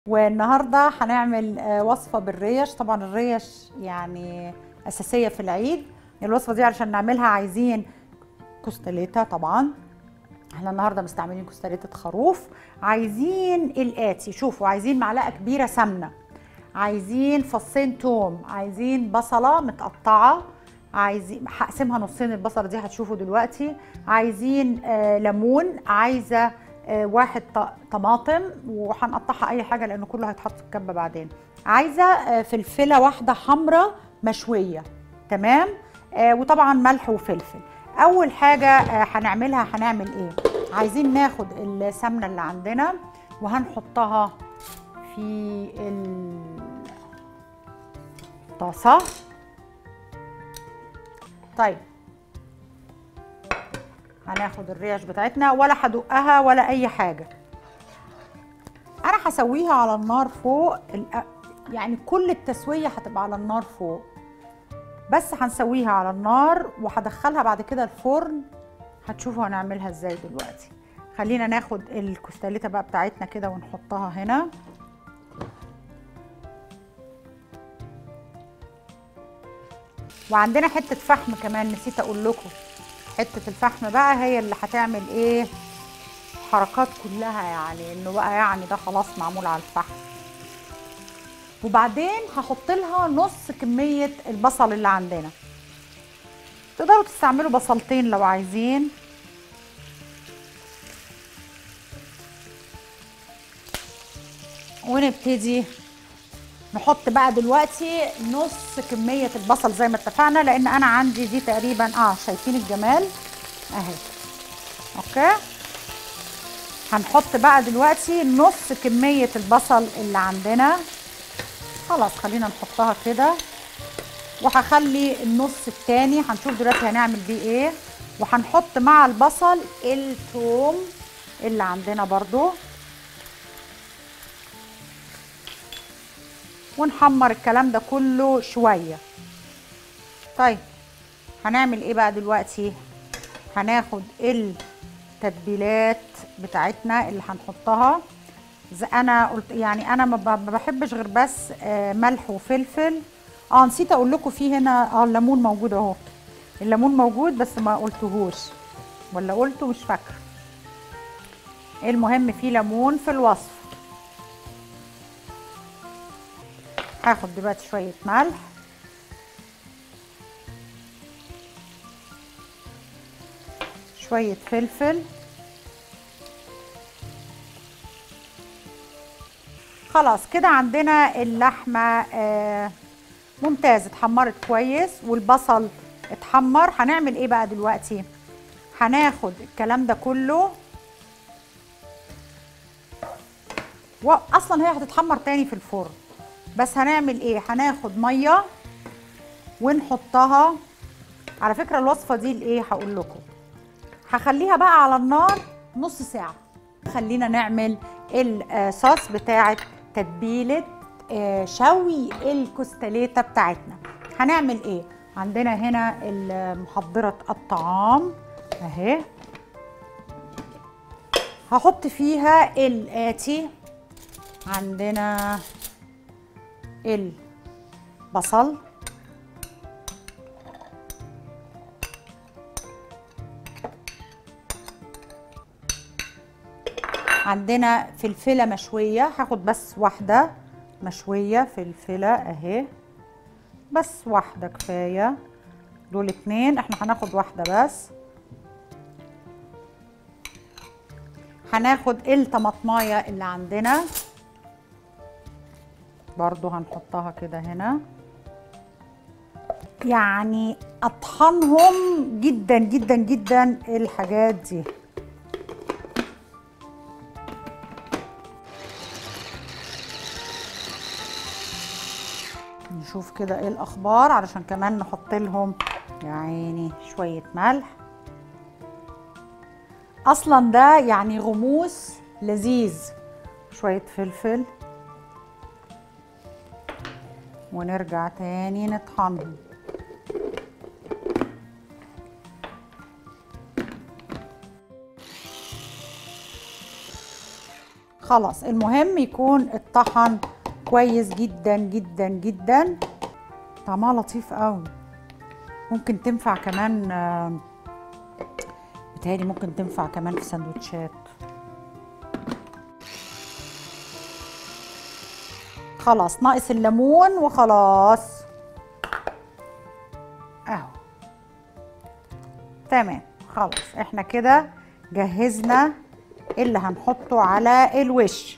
والنهارده هنعمل آه، وصفه بالريش طبعا الريش يعني اساسيه في العيد الوصفه دي علشان نعملها عايزين كوستاليتا طبعا احنا النهارده مستعملين كوستاليتا خروف عايزين الاتي شوفوا عايزين معلقه كبيره سمنه عايزين فصين توم عايزين بصله متقطعه عايزين هقسمها نصين البصله دي هتشوفوا دلوقتي عايزين آه ليمون عايزه آه واحد ط- طماطم وهنقطعها اي حاجه لان كله هيتحط في الكبه بعدين عايزه آه فلفله واحده حمراء مشويه تمام آه وطبعا ملح وفلفل اول حاجه آه هنعملها هنعمل ايه عايزين ناخد السمنه اللي عندنا وهنحطها في الطاسه طيب هناخد الريش بتاعتنا ولا هدقها ولا اي حاجه انا هسويها على النار فوق الأ- يعني كل التسويه هتبقى على النار فوق بس هنسويها على النار وهدخلها بعد كده الفرن هتشوفوا هنعملها ازاي دلوقتي خلينا ناخد الكوستاليتا بقى بتاعتنا كده ونحطها هنا وعندنا حته فحم كمان نسيت اقول لكم حته الفحم بقى هي اللي هتعمل ايه حركات كلها يعني انه بقى يعني ده خلاص معمول على الفحم وبعدين هحط لها نص كميه البصل اللي عندنا تقدروا تستعملوا بصلتين لو عايزين ونبتدي نحط بقى دلوقتي نص كمية البصل زي ما اتفقنا لأن أنا عندي دي تقريبا اه شايفين الجمال أهي أوكي هنحط بقى دلوقتي نص كمية البصل اللي عندنا خلاص خلينا نحطها كده وهخلي النص التاني هنشوف دلوقتي هنعمل بيه ايه وهنحط مع البصل الثوم اللي عندنا برضو ونحمر الكلام ده كله شويه طيب هنعمل ايه بقى دلوقتي هناخد التتبيلات بتاعتنا اللي هنحطها زي انا قلت يعني انا ما ب- ما بحبش غير بس آه، ملح وفلفل اه نسيت اقول لكم في هنا اه الليمون موجود اهو الليمون موجود بس ما قلتهوش ولا قلته مش فاكره المهم في ليمون في الوصف هاخد دلوقتي شوية ملح شوية فلفل خلاص كده عندنا اللحمة آه ممتاز اتحمرت كويس والبصل اتحمر هنعمل ايه بقى دلوقتي هناخد الكلام ده كله واصلا هي هتتحمر تاني في الفرن بس هنعمل ايه هناخد ميه ونحطها على فكره الوصفه دي لايه هقول لكم هخليها بقى على النار نص ساعه خلينا نعمل الصوص بتاعه تتبيله آه، شوي الكوستاليتا بتاعتنا هنعمل ايه عندنا هنا محضره الطعام اهي هحط فيها الاتي عندنا البصل عندنا فلفلة مشوية هاخد بس واحدة مشوية فلفلة اهي بس واحدة كفاية دول اتنين احنا هناخد واحدة بس هناخد الطماطمايه اللي عندنا برضو هنحطها كده هنا يعني اطحنهم جدا جدا جدا الحاجات دي نشوف كده ايه الاخبار علشان كمان نحط لهم يا عيني شويه ملح اصلا ده يعني غموس لذيذ شويه فلفل ونرجع تاني نطحنهم خلاص المهم يكون الطحن كويس جدا جدا جدا طعمها لطيف قوي ممكن تنفع كمان آه، بتهيألي ممكن تنفع كمان في سندوتشات خلاص ناقص الليمون وخلاص اهو تمام خلاص احنا كده جهزنا اللي هنحطه على الوش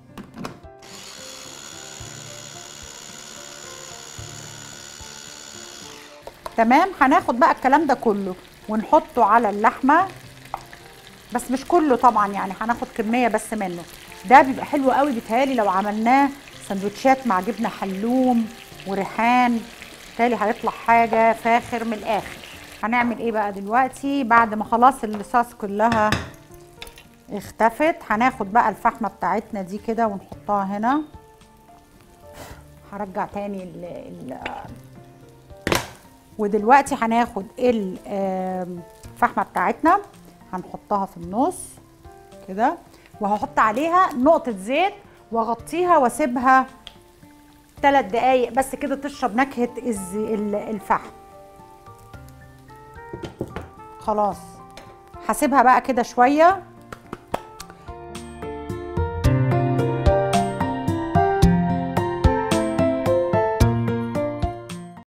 تمام هناخد بقى الكلام ده كله ونحطه على اللحمه بس مش كله طبعا يعني هناخد كميه بس منه ده بيبقى حلو قوي بيتهيالي لو عملناه سندوتشات مع جبنه حلوم وريحان بالتالي هيطلع حاجه فاخر من الاخر هنعمل ايه بقى دلوقتي بعد ما خلاص الصوص كلها اختفت هناخد بقى الفحمه بتاعتنا دي كده ونحطها هنا هرجع تاني ال ال ودلوقتي هناخد الفحمه بتاعتنا هنحطها في النص كده وهحط عليها نقطه زيت واغطيها واسيبها ثلاث دقايق بس كده تشرب نكهه الز- ال- الفحم خلاص هسيبها بقى كده شويه